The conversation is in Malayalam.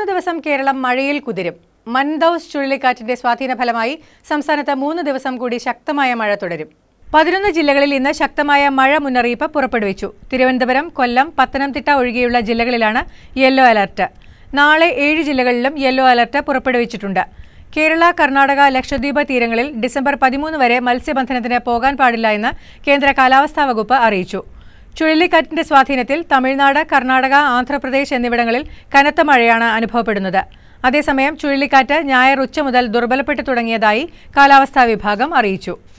മൂന്ന് ദിവസം കേരളം മഴയിൽ കുതിരും മൻദൌസ് ചുഴലിക്കാറ്റിന്റെ സ്വാധീന ഫലമായി സംസ്ഥാനത്ത് മൂന്ന് ദിവസം കൂടി ശക്തമായ മഴ തുടരും പതിനൊന്ന് ജില്ലകളിൽ ഇന്ന് ശക്തമായ മഴ മുന്നറിയിപ്പ് പുറപ്പെടുവിച്ചു തിരുവനന്തപുരം കൊല്ലം പത്തനംതിട്ട ഒഴികെയുള്ള ജില്ലകളിലാണ് യെല്ലോ അലർട്ട് നാളെ ഏഴ് ജില്ലകളിലും യെല്ലോ അലർട്ട് പുറപ്പെടുവിച്ചിട്ടുണ്ട് കേരള കർണാടക ലക്ഷദ്വീപ് തീരങ്ങളിൽ ഡിസംബർ പതിമൂന്ന് വരെ മത്സ്യബന്ധനത്തിന് പോകാൻ പാടില്ല എന്ന് കേന്ദ്ര കാലാവസ്ഥാ വകുപ്പ് അറിയിച്ചു ചുഴലിക്കാറ്റിന്റെ സ്വാധീനത്തിൽ തമിഴ്നാട് കർണാടക ആന്ധ്രാപ്രദേശ് എന്നിവിടങ്ങളിൽ കനത്ത മഴയാണ് അനുഭവപ്പെടുന്നത് അതേസമയം ചുഴലിക്കാറ്റ് ഞായർ ഉച്ച മുതൽ ദുർബലപ്പെട്ടു തുടങ്ങിയതായി കാലാവസ്ഥാ വിഭാഗം അറിയിച്ചു